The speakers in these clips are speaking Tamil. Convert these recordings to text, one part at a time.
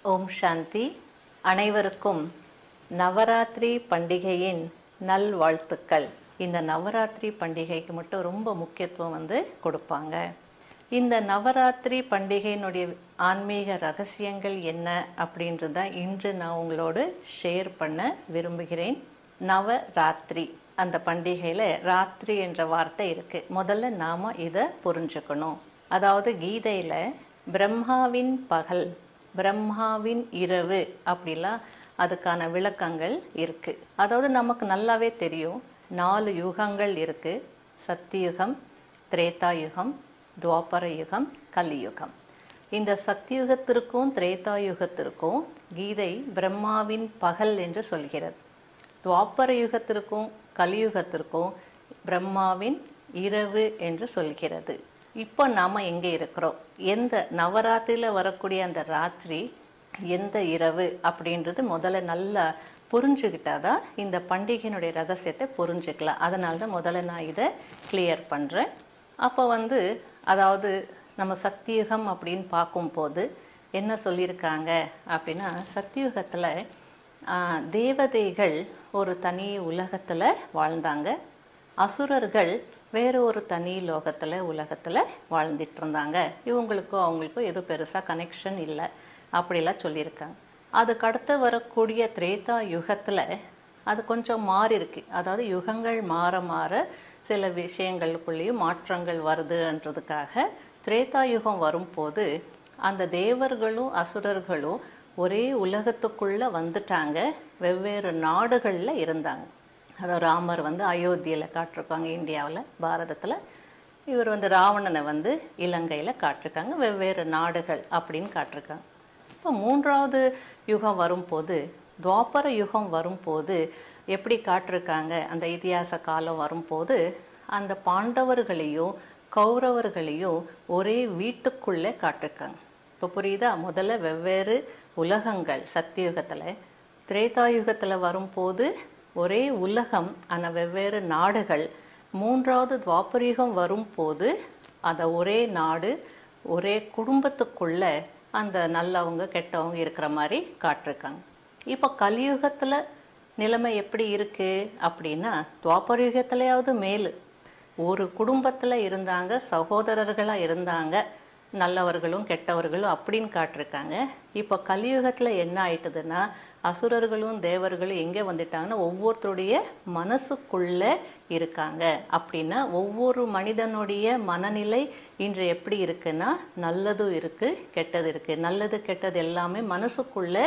ஓம் சாந்தி அனைவருக்கும் நவராத்திரி பண்டிகையின் நல்வாழ்த்துக்கள் இந்த நவராத்திரி பண்டிகைக்கு மட்டும் ரொம்ப முக்கியத்துவம் வந்து கொடுப்பாங்க இந்த நவராத்திரி பண்டிகையினுடைய ஆன்மீக ரகசியங்கள் என்ன அப்படின்றது தான் இன்று நான் உங்களோடு ஷேர் பண்ண விரும்புகிறேன் நவராத்திரி அந்த பண்டிகையில் ராத்திரி என்ற வார்த்தை இருக்கு முதல்ல நாம இதை புரிஞ்சுக்கணும் அதாவது கீதையில் பிரம்மாவின் பகல் பிரம்மாவின் இரவு அப்படிலாம் அதுக்கான விளக்கங்கள் இருக்கு அதாவது நமக்கு நல்லாவே தெரியும் நாலு யுகங்கள் இருக்கு சத்தியுகம் திரேதா யுகம் துவாபர யுகம் கலியுகம் இந்த சத்தியுகத்திற்கும் திரேதா யுகத்திற்கும் கீதை பிரம்மாவின் பகல் என்று சொல்கிறது துவாபர யுகத்திற்கும் கலியுகத்திற்கும் பிரம்மாவின் இரவு என்று சொல்கிறது இப்போ நாம் எங்கே இருக்கிறோம் எந்த நவராத்திரியில் வரக்கூடிய அந்த ராத்திரி எந்த இரவு அப்படின்றது முதல்ல நல்லா புரிஞ்சுக்கிட்டாதான் இந்த பண்டிகையினுடைய ரகசியத்தை புரிஞ்சுக்கலாம் அதனால தான் முதல்ல நான் இதை கிளியர் பண்ணுறேன் அப்போ வந்து அதாவது நம்ம சத்தியுகம் அப்படின்னு பார்க்கும்போது என்ன சொல்லியிருக்காங்க அப்படின்னா சத்தியுகத்தில் தேவதைகள் ஒரு தனி உலகத்தில் வாழ்ந்தாங்க அசுரர்கள் வேறு ஒரு தனி லோகத்தில் உலகத்தில் வாழ்ந்துட்டு இருந்தாங்க இவங்களுக்கும் அவங்களுக்கும் எதுவும் பெருசாக கனெக்ஷன் இல்லை அப்படிலாம் சொல்லியிருக்காங்க அதுக்கு அடுத்து வரக்கூடிய திரேதா யுகத்தில் அது கொஞ்சம் மாறி இருக்கு அதாவது யுகங்கள் மாற மாற சில விஷயங்களுக்குள்ளேயும் மாற்றங்கள் வருதுன்றதுக்காக திரேதா யுகம் வரும்போது அந்த தேவர்களும் அசுரர்களும் ஒரே உலகத்துக்குள்ளே வந்துட்டாங்க வெவ்வேறு நாடுகளில் இருந்தாங்க அதாவது ராமர் வந்து அயோத்தியில் காட்டிருப்பாங்க இந்தியாவில் பாரதத்தில் இவர் வந்து ராவணனை வந்து இலங்கையில் காட்டிருக்காங்க வெவ்வேறு நாடுகள் அப்படின்னு காட்டிருக்காங்க இப்போ மூன்றாவது யுகம் வரும்போது துவாபர யுகம் வரும்போது எப்படி காட்டிருக்காங்க அந்த இதிகாச காலம் வரும்போது அந்த பாண்டவர்களையும் கௌரவர்களையும் ஒரே வீட்டுக்குள்ளே காட்டிருக்காங்க இப்போ புரியுதா முதல்ல வெவ்வேறு உலகங்கள் சத்தியுகத்தில் திரேதாயுகத்தில் வரும்போது ஒரே உலகம் அந்த வெவ்வேறு நாடுகள் மூன்றாவது துவாபரயுகம் வரும்போது அந்த ஒரே நாடு ஒரே குடும்பத்துக்குள்ள அந்த நல்லவங்க கெட்டவங்க இருக்கிற மாதிரி காட்டிருக்காங்க இப்போ கலியுகத்தில் நிலைமை எப்படி இருக்கு அப்படின்னா துவாபர யுகத்திலேயாவது மேலு ஒரு குடும்பத்தில் இருந்தாங்க சகோதரர்களாக இருந்தாங்க நல்லவர்களும் கெட்டவர்களும் அப்படின்னு காட்டிருக்காங்க இப்போ கலியுகத்தில் என்ன ஆயிட்டுதுன்னா அசுரர்களும் தேவர்களும் எங்கே வந்துட்டாங்கன்னா ஒவ்வொருத்தருடைய மனசுக்குள்ளே இருக்காங்க அப்படின்னா ஒவ்வொரு மனிதனுடைய மனநிலை இன்று எப்படி இருக்குன்னா நல்லதும் இருக்குது கெட்டது இருக்குது நல்லது கெட்டது எல்லாமே மனசுக்குள்ளே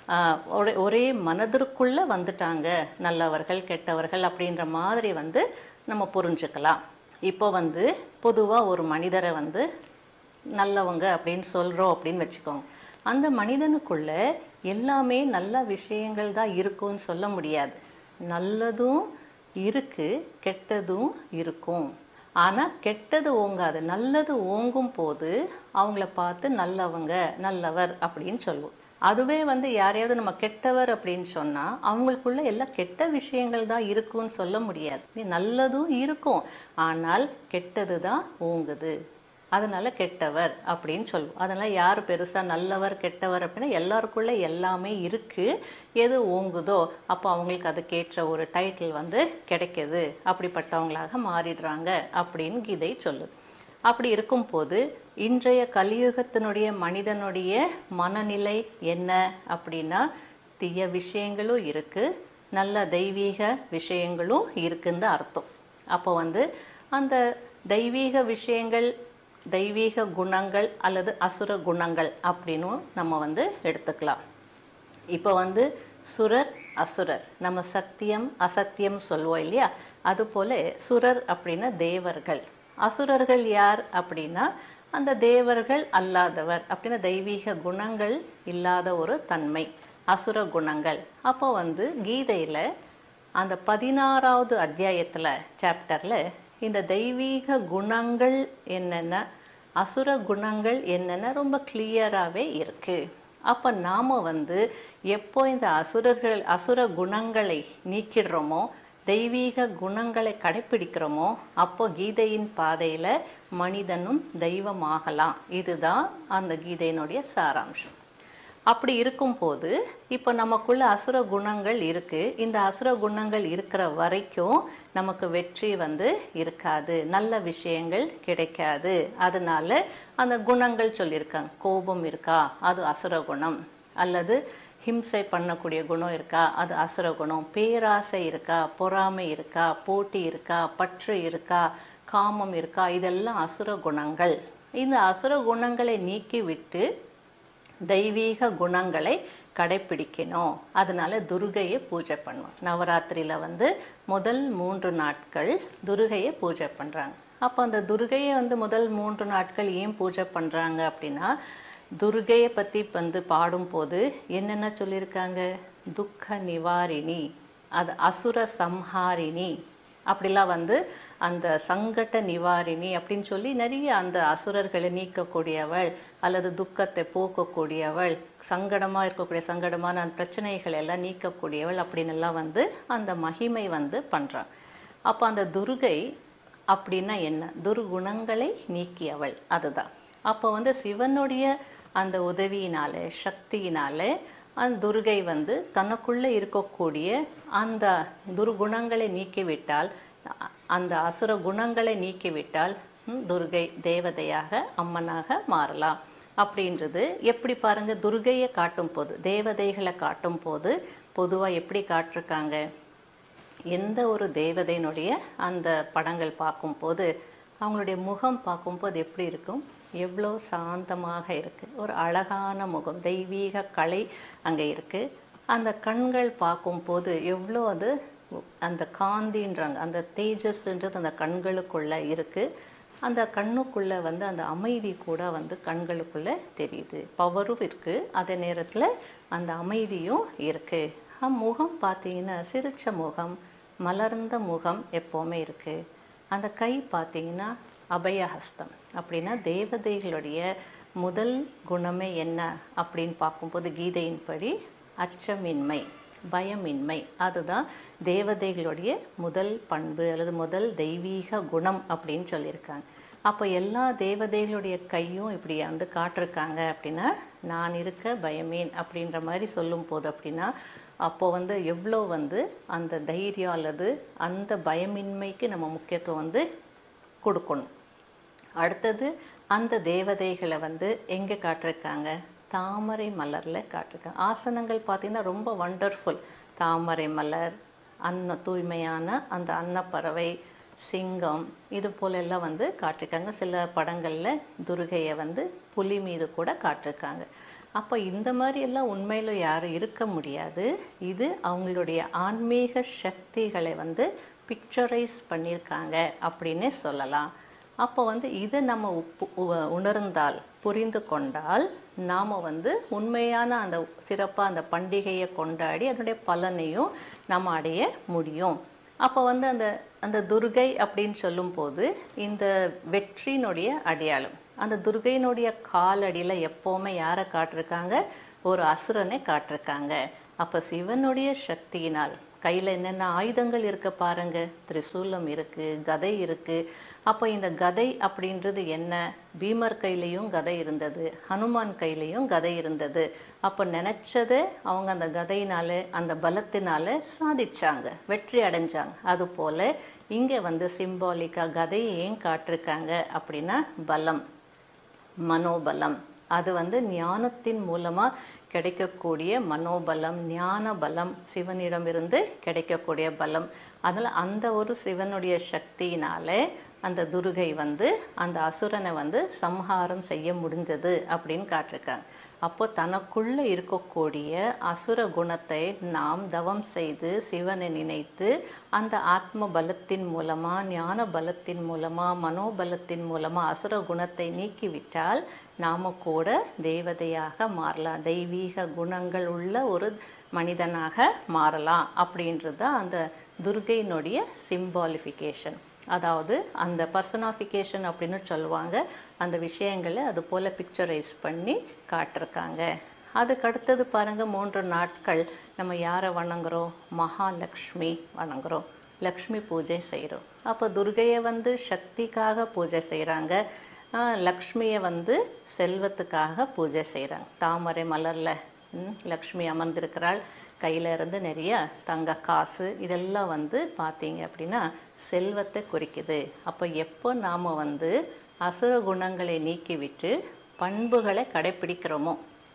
ஒரே ஒரே மனதிற்குள்ளே வந்துட்டாங்க நல்லவர்கள் கெட்டவர்கள் அப்படின்ற மாதிரி வந்து நம்ம புரிஞ்சுக்கலாம் இப்போ வந்து பொதுவாக ஒரு மனிதரை வந்து நல்லவங்க அப்படின்னு சொல்கிறோம் அப்படின்னு வச்சுக்கோங்க அந்த மனிதனுக்குள்ள எல்லாமே நல்ல விஷயங்கள் தான் இருக்கும்னு சொல்ல முடியாது நல்லதும் இருக்கு கெட்டதும் இருக்கும் ஆனால் கெட்டது ஓங்காது நல்லது ஓங்கும் போது அவங்கள பார்த்து நல்லவங்க நல்லவர் அப்படின்னு சொல்லுவோம் அதுவே வந்து யாரையாவது நம்ம கெட்டவர் அப்படின்னு சொன்னால் அவங்களுக்குள்ள எல்லாம் கெட்ட விஷயங்கள் தான் இருக்கும்னு சொல்ல முடியாது நல்லதும் இருக்கும் ஆனால் கெட்டது தான் ஓங்குது அதனால கெட்டவர் அப்படின்னு சொல்லுவோம் அதனால் யார் பெருசாக நல்லவர் கெட்டவர் அப்படின்னா எல்லாருக்குள்ளே எல்லாமே இருக்குது எது ஓங்குதோ அப்போ அவங்களுக்கு அதுக்கேற்ற ஒரு டைட்டில் வந்து கிடைக்கிது அப்படிப்பட்டவங்களாக மாறிடுறாங்க அப்படின்னு கீதை சொல்லுது அப்படி இருக்கும்போது இன்றைய கலியுகத்தினுடைய மனிதனுடைய மனநிலை என்ன அப்படின்னா தீய விஷயங்களும் இருக்குது நல்ல தெய்வீக விஷயங்களும் இருக்குன்னு அர்த்தம் அப்போ வந்து அந்த தெய்வீக விஷயங்கள் தெய்வீக குணங்கள் அல்லது அசுர குணங்கள் அப்படின்னும் நம்ம வந்து எடுத்துக்கலாம் இப்போ வந்து சுரர் அசுரர் நம்ம சத்தியம் அசத்தியம் சொல்லுவோம் இல்லையா அதுபோல சுரர் அப்படின்னா தேவர்கள் அசுரர்கள் யார் அப்படின்னா அந்த தேவர்கள் அல்லாதவர் அப்படின்னா தெய்வீக குணங்கள் இல்லாத ஒரு தன்மை அசுர குணங்கள் அப்போ வந்து கீதையில் அந்த பதினாறாவது அத்தியாயத்தில் சாப்டரில் இந்த தெய்வீக குணங்கள் என்னென்ன அசுர குணங்கள் என்னென்ன ரொம்ப கிளியராகவே இருக்குது அப்போ நாம் வந்து எப்போ இந்த அசுரர்கள் அசுர குணங்களை நீக்கிடுறோமோ தெய்வீக குணங்களை கடைப்பிடிக்கிறோமோ அப்போ கீதையின் பாதையில் மனிதனும் தெய்வமாகலாம் இதுதான் அந்த கீதையினுடைய சாராம்சம் அப்படி இருக்கும்போது இப்போ நமக்குள்ள அசுர குணங்கள் இருக்கு இந்த அசுர குணங்கள் இருக்கிற வரைக்கும் நமக்கு வெற்றி வந்து இருக்காது நல்ல விஷயங்கள் கிடைக்காது அதனால அந்த குணங்கள் சொல்லியிருக்காங்க கோபம் இருக்கா அது அசுர குணம் அல்லது ஹிம்சை பண்ணக்கூடிய குணம் இருக்கா அது அசுர குணம் பேராசை இருக்கா பொறாமை இருக்கா போட்டி இருக்கா பற்று இருக்கா காமம் இருக்கா இதெல்லாம் அசுர குணங்கள் இந்த அசுர குணங்களை நீக்கிவிட்டு தெய்வீக குணங்களை கடைப்பிடிக்கணும் அதனால துர்கையை பூஜை பண்ணுவோம் நவராத்திரியில வந்து முதல் மூன்று நாட்கள் துர்கையை பூஜை பண்றாங்க அப்போ அந்த துர்கையை வந்து முதல் மூன்று நாட்கள் ஏன் பூஜை பண்றாங்க அப்படின்னா துர்கையை பத்தி வந்து பாடும்போது என்னென்ன சொல்லியிருக்காங்க துக்க நிவாரிணி அது அசுர சம்ஹாரிணி அப்படிலாம் வந்து அந்த சங்கட நிவாரிணி அப்படின்னு சொல்லி நிறைய அந்த அசுரர்களை நீக்கக்கூடியவள் அல்லது துக்கத்தை போக்கக்கூடியவள் சங்கடமாக இருக்கக்கூடிய சங்கடமான அந்த பிரச்சனைகள் எல்லாம் நீக்கக்கூடியவள் அப்படின்னு எல்லாம் வந்து அந்த மகிமை வந்து பண்றான் அப்போ அந்த துர்கை அப்படின்னா என்ன துர்குணங்களை நீக்கியவள் அதுதான் அப்போ வந்து சிவனுடைய அந்த உதவியினால சக்தியினால அந்த துர்கை வந்து தனக்குள்ள இருக்கக்கூடிய அந்த துர்குணங்களை நீக்கிவிட்டால் அ- அந்த அசுர குணங்களை நீக்கிவிட்டால் ம், துர்கை தேவதையாக அம்மனாக மாறலாம் அப்படின்றது எப்படி பாருங்க துர்கையை காட்டும் போது தேவதைகளை காட்டும் போது பொதுவாக எப்படி காட்டிருக்காங்க எந்த ஒரு தேவதையினுடைய அந்த படங்கள் பார்க்கும்போது அவங்களுடைய முகம் பார்க்கும்போது எப்படி இருக்கும் எவ்வளோ சாந்தமாக இருக்கு ஒரு அழகான முகம் தெய்வீக கலை அங்கே இருக்கு அந்த கண்கள் பார்க்கும்போது எவ்வளோ அது அந்த காந்தின்றாங்க அந்த தேஜஸ்ன்றது அந்த கண்களுக்குள்ள இருக்கு அந்த கண்ணுக்குள்ள வந்து அந்த அமைதி கூட வந்து கண்களுக்குள்ள தெரியுது பவரும் இருக்கு அதே நேரத்துல அந்த அமைதியும் இருக்கு அஹ் முகம் பார்த்தீங்கன்னா சிரிச்ச முகம் மலர்ந்த முகம் எப்போவுமே இருக்கு அந்த கை பார்த்தீங்கன்னா அபயஹஸ்தம் அப்படின்னா தேவதைகளுடைய முதல் குணமே என்ன அப்படின்னு பார்க்கும்போது கீதையின்படி அச்சமின்மை பயமின்மை அதுதான் தேவதைகளுடைய முதல் பண்பு அல்லது முதல் தெய்வீக குணம் அப்படின்னு சொல்லியிருக்காங்க அப்போ எல்லா தேவதைகளுடைய கையும் இப்படி வந்து காட்டிருக்காங்க அப்படின்னா நான் இருக்க பயமேன் அப்படின்ற மாதிரி சொல்லும் போது அப்படின்னா அப்போ வந்து எவ்வளோ வந்து அந்த தைரியம் அல்லது அந்த பயமின்மைக்கு நம்ம முக்கியத்துவம் வந்து கொடுக்கணும் அடுத்தது அந்த தேவதைகளை வந்து எங்கே காட்டிருக்காங்க தாமரை மலரில் காட்டிருக்காங்க ஆசனங்கள் பார்த்தீங்கன்னா ரொம்ப வண்டர்ஃபுல் தாமரை மலர் அன்ன தூய்மையான அந்த அன்னப்பறவை சிங்கம் இது போல எல்லாம் வந்து காட்டிருக்காங்க சில படங்களில் துர்கையை வந்து புலி மீது கூட காட்டிருக்காங்க அப்போ இந்த மாதிரி எல்லாம் உண்மையில யாரும் இருக்க முடியாது இது அவங்களுடைய ஆன்மீக சக்திகளை வந்து பிக்சரைஸ் பண்ணியிருக்காங்க அப்படின்னு சொல்லலாம் அப்போ வந்து இதை நம்ம உப்பு- உ- உணர்ந்தால் புரிந்து கொண்டால் நாம் வந்து உண்மையான அந்த சிறப்பாக அந்த பண்டிகையை கொண்டாடி அதனுடைய பலனையும் நம்ம அடைய முடியும் அப்போ வந்து அந்த அந்த துர்கை அப்படின்னு சொல்லும்போது இந்த வெற்றியினுடைய அடையாளம் அந்த துர்கையினுடைய காலடியில் எப்போவுமே யாரை காட்டிருக்காங்க ஒரு அசுரனை காட்டிருக்காங்க அப்போ சிவனுடைய சக்தியினால் கையில் என்னென்ன ஆயுதங்கள் இருக்க பாருங்க திரிசூலம் இருக்கு கதை இருக்கு அப்போ இந்த கதை அப்படின்றது என்ன பீமர் கையிலையும் கதை இருந்தது ஹனுமான் கையிலையும் கதை இருந்தது அப்போ நினைச்சதை அவங்க அந்த கதையினால அந்த பலத்தினால சாதிச்சாங்க வெற்றி அடைஞ்சாங்க அது போல இங்கே வந்து சிம்பாலிக்கா கதையை ஏன் காட்டிருக்காங்க அப்படின்னா பலம் மனோபலம் அது வந்து ஞானத்தின் மூலமா கிடைக்கக்கூடிய மனோபலம் ஞான பலம் சிவனிடமிருந்து கிடைக்கக்கூடிய பலம் அதனால அந்த ஒரு சிவனுடைய சக்தியினாலே அந்த துர்கை வந்து அந்த அசுரனை வந்து சம்ஹாரம் செய்ய முடிஞ்சது அப்படின்னு காட்டிருக்காங்க அப்போ தனக்குள்ள இருக்கக்கூடிய அசுர குணத்தை நாம் தவம் செய்து சிவனை நினைத்து அந்த ஆத்ம பலத்தின் மூலமா ஞான பலத்தின் மூலமா மனோபலத்தின் மூலமா அசுர குணத்தை நீக்கிவிட்டால் நாம கூட தேவதையாக மாறலாம் தெய்வீக குணங்கள் உள்ள ஒரு மனிதனாக மாறலாம் அப்படின்றது தான் அந்த துர்கையினுடைய சிம்பாலிஃபிகேஷன் அதாவது அந்த பர்சனாஃபிகேஷன் அப்படின்னு சொல்லுவாங்க அந்த விஷயங்களை அது போல் பிக்சரைஸ் பண்ணி காட்டிருக்காங்க அதுக்கு அடுத்தது பாருங்க மூன்று நாட்கள் நம்ம யாரை வணங்குறோம் மகாலட்சுமி வணங்குறோம் லக்ஷ்மி பூஜை செய்கிறோம் அப்போ துர்கையை வந்து சக்திக்காக பூஜை செய்கிறாங்க லக்ஷ்மியை வந்து செல்வத்துக்காக பூஜை செய்கிறாங்க தாமரை மலரில் லக்ஷ்மி அமர்ந்திருக்கிறாள் கையில் இருந்து நிறைய தங்க காசு இதெல்லாம் வந்து பார்த்தீங்க அப்படின்னா செல்வத்தை குறிக்குது அப்போ எப்போ நாம் வந்து அசுர குணங்களை நீக்கிவிட்டு பண்புகளை கடைப்பிடிக்கிறோமோ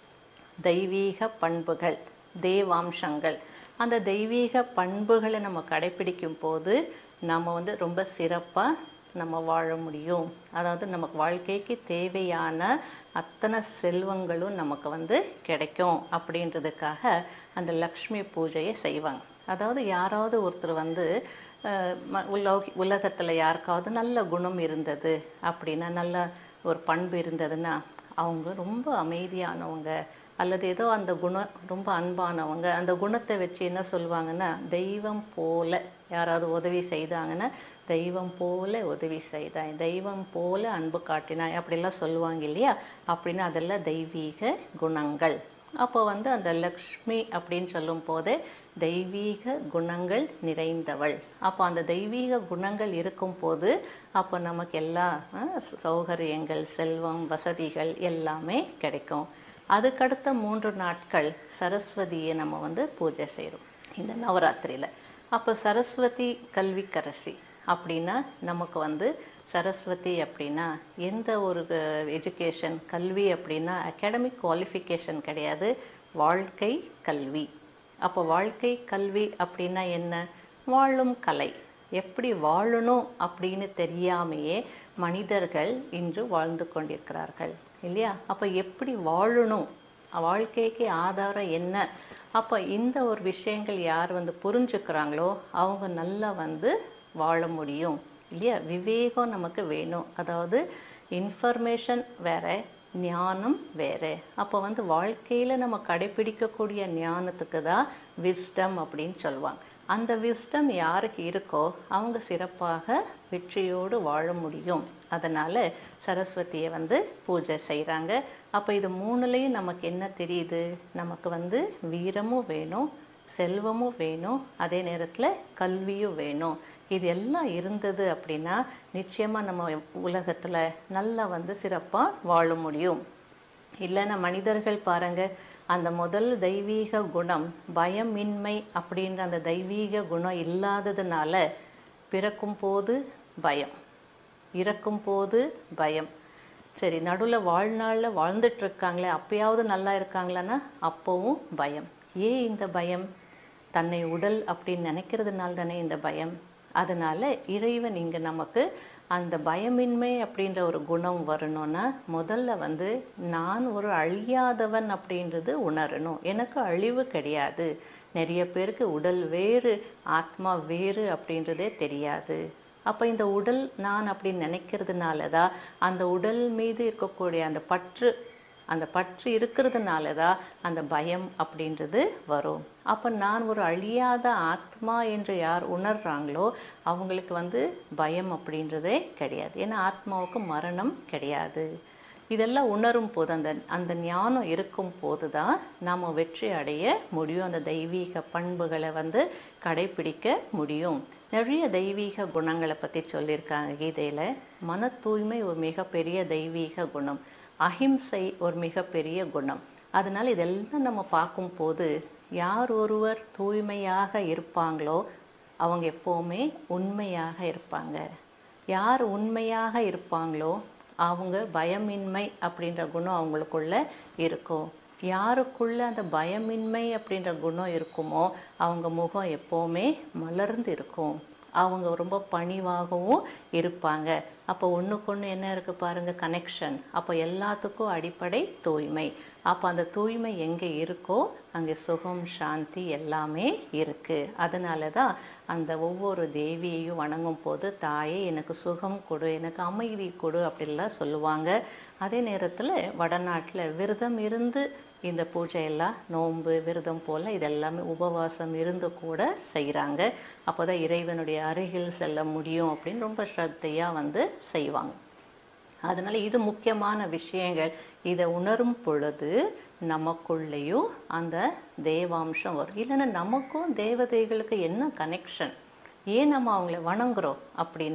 தெய்வீக பண்புகள் தேவாம்சங்கள் அந்த தெய்வீக பண்புகளை நம்ம கடைப்பிடிக்கும் போது நம்ம வந்து ரொம்ப சிறப்பாக நம்ம வாழ முடியும் அதாவது நமக்கு வாழ்க்கைக்கு தேவையான அத்தனை செல்வங்களும் நமக்கு வந்து கிடைக்கும் அப்படின்றதுக்காக அந்த லக்ஷ்மி பூஜையை செய்வாங்க அதாவது யாராவது ஒருத்தர் வந்து அஹ், ம- உலோக உலகத்தில் யாருக்காவது நல்ல குணம் இருந்தது அப்படின்னா நல்ல ஒரு பண்பு இருந்ததுன்னா அவங்க ரொம்ப அமைதியானவங்க அல்லது ஏதோ அந்த குணம் ரொம்ப அன்பானவங்க அந்த குணத்தை வச்சு என்ன சொல்லுவாங்கன்னா தெய்வம் போல யாராவது உதவி செய்தாங்கன்னா தெய்வம் போல உதவி செய்தாய் தெய்வம் போல அன்பு காட்டினாய் அப்படிலாம் சொல்லுவாங்க இல்லையா அப்படின்னா அதெல்லாம் தெய்வீக குணங்கள் அப்போ வந்து அந்த லக்ஷ்மி அப்படின்னு சொல்லும் போதே தெய்வீக குணங்கள் நிறைந்தவள் அப்போ அந்த தெய்வீக குணங்கள் இருக்கும் போது அப்போ நமக்கு எல்லா அஹ், சௌகரியங்கள் செல்வம் வசதிகள் எல்லாமே கிடைக்கும் அதுக்கடுத்த மூன்று நாட்கள் சரஸ்வதியை நம்ம வந்து பூஜை செய்கிறோம் இந்த நவராத்திரியில் அப்போ சரஸ்வதி கல்விக்கரசி அப்படின்னா நமக்கு வந்து சரஸ்வதி அப்படின்னா எந்த ஒரு எஜுகேஷன் கல்வி அப்படின்னா அகாடமிக் குவாலிஃபிகேஷன் கிடையாது வாழ்க்கை கல்வி அப்போ வாழ்க்கை கல்வி அப்படின்னா என்ன வாழும் கலை எப்படி வாழணும் அப்படின்னு தெரியாமையே மனிதர்கள் இன்று வாழ்ந்து கொண்டிருக்கிறார்கள் இல்லையா அப்போ எப்படி வாழணும் வாழ்க்கைக்கு ஆதாரம் என்ன அப்போ இந்த ஒரு விஷயங்கள் யார் வந்து புரிஞ்சுக்கிறாங்களோ அவங்க நல்லா வந்து வாழ முடியும் இல்லையா விவேகம் நமக்கு வேணும் அதாவது இன்ஃபர்மேஷன் வேற ஞானம் வேற அப்போ வந்து வாழ்க்கையில் நம்ம கடைப்பிடிக்கக்கூடிய ஞானத்துக்கு தான் விஸ்டம் அப்படின்னு சொல்லுவாங்க அந்த விஸ்டம் யாருக்கு இருக்கோ அவங்க சிறப்பாக வெற்றியோடு வாழ முடியும் அதனால் சரஸ்வதியை வந்து பூஜை செய்கிறாங்க அப்போ இது மூணுலேயும் நமக்கு என்ன தெரியுது நமக்கு வந்து வீரமும் வேணும் செல்வமும் வேணும் அதே நேரத்தில் கல்வியும் வேணும் இது எல்லாம் இருந்தது அப்படின்னா நிச்சயமாக நம்ம உலகத்தில் நல்லா வந்து சிறப்பாக வாழ முடியும் இல்லைன்னா மனிதர்கள் பாருங்க அந்த முதல் தெய்வீக குணம் பயமின்மை அப்படின்ற அந்த தெய்வீக குணம் இல்லாததுனால பிறக்கும் போது பயம் இறக்கும் போது பயம் சரி நடுவில் வாழ்நாளில் வாழ்ந்துட்டு இருக்காங்களே அப்பயாவது நல்லா இருக்காங்களான்னா அப்போவும் பயம் ஏன் இந்த பயம் தன்னை உடல் அப்படின்னு நினைக்கிறதுனால தானே இந்த பயம் அதனால இறைவன் இங்கே நமக்கு அந்த பயமின்மை அப்படின்ற ஒரு குணம் வரணும்னா முதல்ல வந்து நான் ஒரு அழியாதவன் அப்படின்றது உணரணும் எனக்கு அழிவு கிடையாது நிறைய பேருக்கு உடல் வேறு ஆத்மா வேறு அப்படின்றதே தெரியாது அப்போ இந்த உடல் நான் அப்படின்னு நினைக்கிறதுனால தான் அந்த உடல் மீது இருக்கக்கூடிய அந்த பற்று அந்த பற்று இருக்கிறதுனால தான் அந்த பயம் அப்படின்றது வரும் அப்போ நான் ஒரு அழியாத ஆத்மா என்று யார் உணர்றாங்களோ அவங்களுக்கு வந்து பயம் அப்படின்றதே கிடையாது ஏன்னா ஆத்மாவுக்கு மரணம் கிடையாது இதெல்லாம் உணரும் போது அந்த அந்த ஞானம் இருக்கும் போது தான் நாம் வெற்றி அடைய முடியும் அந்த தெய்வீக பண்புகளை வந்து கடைப்பிடிக்க முடியும் நிறைய தெய்வீக குணங்களை பற்றி சொல்லியிருக்காங்க கீதையில் மன தூய்மை ஒரு மிகப்பெரிய தெய்வீக குணம் அஹிம்சை ஒரு மிகப்பெரிய குணம் அதனால் இதெல்லாம் நம்ம பார்க்கும்போது யார் ஒருவர் தூய்மையாக இருப்பாங்களோ அவங்க எப்போவுமே உண்மையாக இருப்பாங்க யார் உண்மையாக இருப்பாங்களோ அவங்க பயமின்மை அப்படின்ற குணம் அவங்களுக்குள்ள இருக்கும் யாருக்குள்ள அந்த பயமின்மை அப்படின்ற குணம் இருக்குமோ அவங்க முகம் எப்போவுமே மலர்ந்து இருக்கும் அவங்க ரொம்ப பணிவாகவும் இருப்பாங்க அப்போ ஒன்றுக்கு ஒன்று என்ன இருக்குது பாருங்கள் கனெக்ஷன் அப்போ எல்லாத்துக்கும் அடிப்படை தூய்மை அப்போ அந்த தூய்மை எங்கே இருக்கோ அங்கே சுகம் சாந்தி எல்லாமே இருக்குது அதனால தான் அந்த ஒவ்வொரு தேவியையும் வணங்கும் போது தாயே எனக்கு சுகம் கொடு எனக்கு அமைதி கொடு அப்படின்லாம் சொல்லுவாங்க அதே நேரத்தில் வடநாட்டில் விரதம் இருந்து இந்த பூஜையெல்லாம் நோன்பு விரதம் போல் இதெல்லாமே உபவாசம் இருந்து கூட செய்கிறாங்க அப்போ தான் இறைவனுடைய அருகில் செல்ல முடியும் அப்படின்னு ரொம்ப ஸ்ரத்தையாக வந்து செய்வாங்க அதனால் இது முக்கியமான விஷயங்கள் இதை உணரும் பொழுது நமக்குள்ளேயும் அந்த தேவாம்சம் வரும் இல்லைன்னா நமக்கும் தேவதைகளுக்கு என்ன கனெக்ஷன் ஏன் நம்ம அவங்கள வணங்குறோம் அப்படின்னா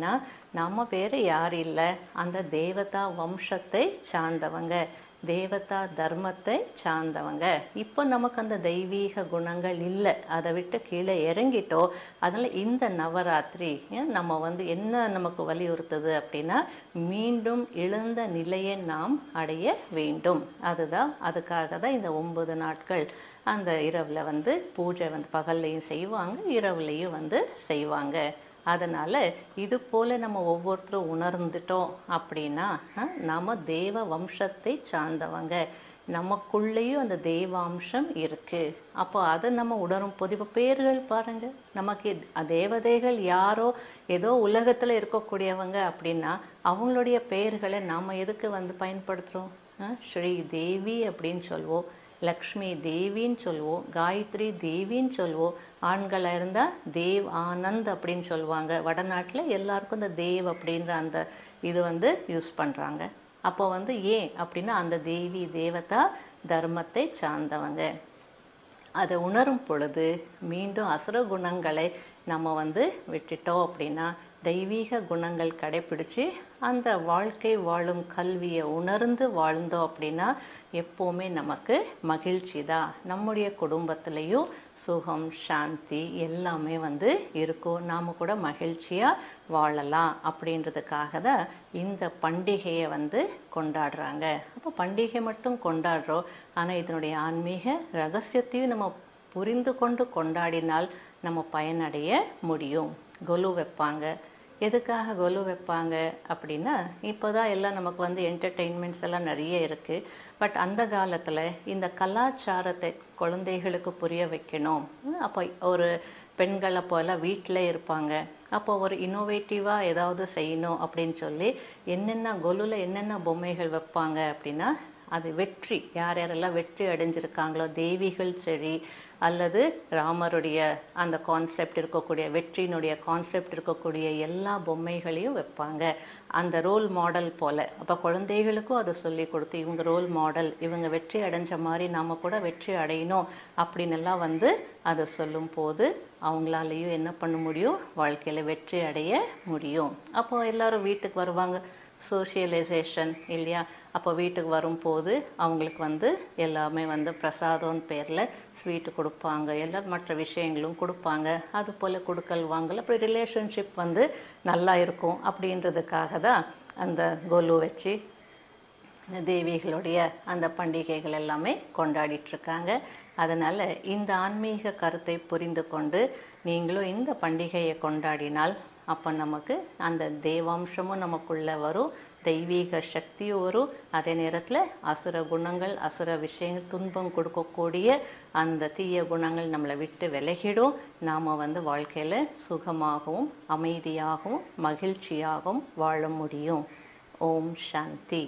நம்ம வேறு யார் இல்லை அந்த தேவதா வம்சத்தை சார்ந்தவங்க தேவதா தர்மத்தை சார்ந்தவங்க இப்போ நமக்கு அந்த தெய்வீக குணங்கள் இல்லை அதை விட்டு கீழே இறங்கிட்டோம் அதனால் இந்த நவராத்திரி ஏன் நம்ம வந்து என்ன நமக்கு வலியுறுத்துது அப்படின்னா மீண்டும் இழந்த நிலையை நாம் அடைய வேண்டும் அதுதான் அதுக்காக தான் இந்த ஒன்பது நாட்கள் அந்த இரவில் வந்து பூஜை வந்து பகல்லையும் செய்வாங்க இரவுலையும் வந்து செய்வாங்க அதனால் இது போல் நம்ம ஒவ்வொருத்தரும் உணர்ந்துட்டோம் அப்படின்னா அஹ், நாம தேவ வம்சத்தை சார்ந்தவங்க நமக்குள்ளேயும் அந்த தெய்வாம்சம் இருக்கு அப்போ அதை நம்ம உணரும் போது இப்போ பேர்கள் பாருங்க நமக்கு தேவதைகள் யாரோ ஏதோ உலகத்தில் இருக்கக்கூடியவங்க அப்படின்னா அவங்களுடைய பெயர்களை நாம் எதுக்கு வந்து பயன்படுத்துகிறோம் ஸ்ரீ தேவி அப்படின்னு சொல்லுவோம் லக்ஷ்மி தேவின்னு சொல்லுவோம் காயத்ரி தேவின்னு சொல்லுவோம் ஆண்களாக இருந்தால் தேவ் ஆனந்த் அப்படின்னு சொல்லுவாங்க வடநாட்டில் எல்லாருக்கும் இந்த தேவ் அப்படின்ற அந்த இது வந்து யூஸ் பண்ணுறாங்க அப்போ வந்து ஏன் அப்படின்னா அந்த தேவி தேவதா தர்மத்தை சார்ந்தவங்க அதை உணரும் பொழுது மீண்டும் அசுர குணங்களை நம்ம வந்து விட்டுட்டோம் அப்படின்னா தெய்வீக குணங்கள் கடைப்பிடிச்சு அந்த வாழ்க்கை வாழும் கல்வியை உணர்ந்து வாழ்ந்தோம் அப்படின்னா எப்போவுமே நமக்கு மகிழ்ச்சி தான் நம்முடைய குடும்பத்திலையும் சுகம் சாந்தி எல்லாமே வந்து இருக்கும் நாம் கூட மகிழ்ச்சியாக வாழலாம் அப்படின்றதுக்காக தான் இந்த பண்டிகையை வந்து கொண்டாடுறாங்க அப்போ பண்டிகை மட்டும் கொண்டாடுறோம் ஆனால் இதனுடைய ஆன்மீக ரகசியத்தையும் நம்ம புரிந்து கொண்டு கொண்டாடினால் நம்ம பயனடைய முடியும் கொலு வைப்பாங்க எதுக்காக கொலு வைப்பாங்க அப்படின்னா இப்போ தான் எல்லாம் நமக்கு வந்து என்டர்டெயின்மெண்ட்ஸ் எல்லாம் நிறைய இருக்குது பட் அந்த காலத்தில் இந்த கலாச்சாரத்தை குழந்தைகளுக்கு புரிய வைக்கணும் அப்போ ஒரு பெண்களை போல் வீட்டில் இருப்பாங்க அப்போ ஒரு இன்னோவேட்டிவாக ஏதாவது செய்யணும் அப்படின்னு சொல்லி என்னென்ன கொலுவில் என்னென்ன பொம்மைகள் வைப்பாங்க அப்படின்னா அது வெற்றி யார் யாரெல்லாம் வெற்றி அடைஞ்சிருக்காங்களோ தேவிகள் சரி அல்லது ராமருடைய அந்த கான்செப்ட் இருக்கக்கூடிய வெற்றியினுடைய கான்செப்ட் இருக்கக்கூடிய எல்லா பொம்மைகளையும் வைப்பாங்க அந்த ரோல் மாடல் போல் அப்போ குழந்தைகளுக்கும் அதை சொல்லி கொடுத்து இவங்க ரோல் மாடல் இவங்க வெற்றி அடைஞ்ச மாதிரி நாம் கூட வெற்றி அடையணும் அப்படின்னு எல்லாம் வந்து அதை சொல்லும் போது அவங்களாலேயும் என்ன பண்ண முடியும் வாழ்க்கையில் வெற்றி அடைய முடியும் அப்போ எல்லாரும் வீட்டுக்கு வருவாங்க சோஷியலைசேஷன் இல்லையா அப்போ வீட்டுக்கு வரும்போது அவங்களுக்கு வந்து எல்லாமே வந்து பிரசாதம்னு பேரில் ஸ்வீட்டு கொடுப்பாங்க எல்லாம் மற்ற விஷயங்களும் கொடுப்பாங்க அது போல் கொடுக்கல் வாங்கல் அப்படி ரிலேஷன்ஷிப் வந்து நல்லா இருக்கும் அப்படின்றதுக்காக தான் அந்த கொலு வச்சு தேவிகளுடைய அந்த பண்டிகைகள் எல்லாமே கொண்டாடிட்டு இருக்காங்க அதனால் இந்த ஆன்மீக கருத்தை புரிந்து கொண்டு நீங்களும் இந்த பண்டிகையை கொண்டாடினால் அப்போ நமக்கு அந்த தேவாம்சமும் நமக்குள்ளே வரும் தெய்வீக சக்தியும் வரும் அதே நேரத்தில் அசுர குணங்கள் அசுர விஷயங்கள் துன்பம் கொடுக்கக்கூடிய அந்த தீய குணங்கள் நம்மளை விட்டு விலகிடும் நாம் வந்து வாழ்க்கையில் சுகமாகவும் அமைதியாகவும் மகிழ்ச்சியாகவும் வாழ முடியும் ஓம் சாந்தி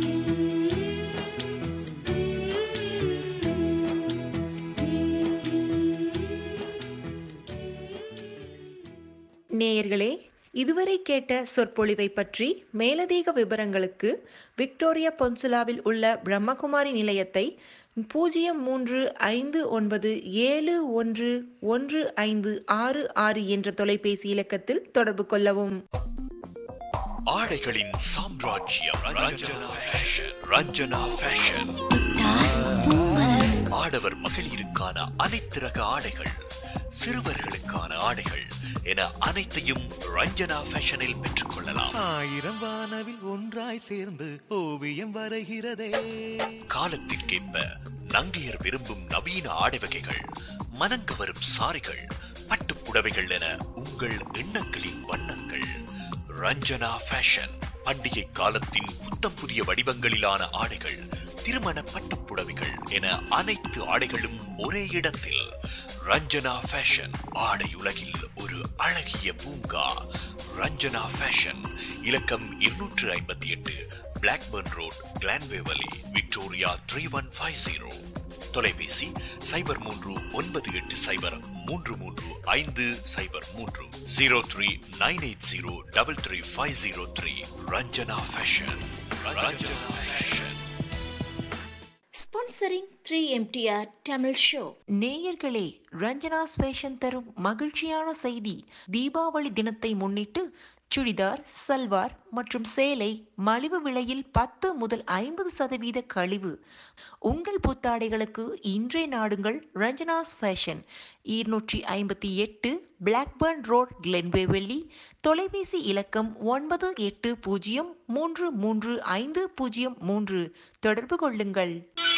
நேயர்களே இதுவரை கேட்ட சொற்பொழிவை பற்றி மேலதிக விவரங்களுக்கு விக்டோரியா பொன்சுலாவில் உள்ள பிரம்மகுமாரி நிலையத்தை பூஜ்ஜியம் மூன்று ஐந்து ஒன்பது ஏழு ஒன்று ஒன்று ஐந்து ஆறு ஆறு என்ற தொலைபேசி இலக்கத்தில் தொடர்பு கொள்ளவும் ஆடைகளின் சாம்ராஜ்யம் ரஞ்சனா ஃபேஷன் ரஞ்சனா ஃபேஷன் ஆடவர் மகளிருக்கான அனைத்து ரக ஆடைகள் சிறுவர்களுக்கான ஆடைகள் என அனைத்தையும் ரஞ்சனா ஃபேஷனில் பெற்றுக்கொள்ளலாம் ஆயிரம் வானவில் ஒன்றாய் சேர்ந்து ஓவியம் வரைகிறதே காலத்திற்கேற்ப நங்கையர் விரும்பும் நவீன ஆடை வகைகள் மனங்கவரும் சாரிகள் பட்டுப் புடவைகள் என உங்கள் எண்ணங்களின் வண்ணங்கள் ரஞ்சனா ஃபேஷன் பண்டிகை காலத்தின் புத்தம் புதிய வடிவங்களிலான ஆடைகள் திருமண பட்டுப் புடவைகள் என அனைத்து ஆடைகளும் ஒரே இடத்தில் ரஞ்சனா ஃபேஷன் ஆடை உலகில் ஒரு அழகிய பூங்கா ரஞ்சனா ஃபேஷன் இலக்கம் இருநூற்று ஐம்பத்தி எட்டு Blackburn road Glen Waverley Victoria three one five zero தொலைபேசி சைபர் மூன்று ஒன்பது எட்டு சைபர் மூன்று மூன்று ஐந்து சைபர் மூன்று zero three nine eight zero double three five zero three Ranjana fashion Ranjana fashion Sponsoring 3MTR Tamil Show. நேயர்களே ரஞ்சனா ஸ்பேஷன் தரும் மகிழ்ச்சியான செய்தி தீபாவளி தினத்தை முன்னிட்டு சுடிதார் சல்வார் மற்றும் சேலை மலிவு விலையில் பத்து முதல் ஐம்பது சதவீத கழிவு உங்கள் புத்தாடைகளுக்கு இன்றைய நாடுங்கள் ரஞ்சனாஸ் ஃபேஷன் இருநூற்றி ஐம்பத்தி எட்டு பிளாக்பர்ன் ரோட் கிளென்வேவெல்லி தொலைபேசி இலக்கம் ஒன்பது எட்டு பூஜ்ஜியம் மூன்று மூன்று ஐந்து பூஜ்ஜியம் மூன்று தொடர்பு கொள்ளுங்கள்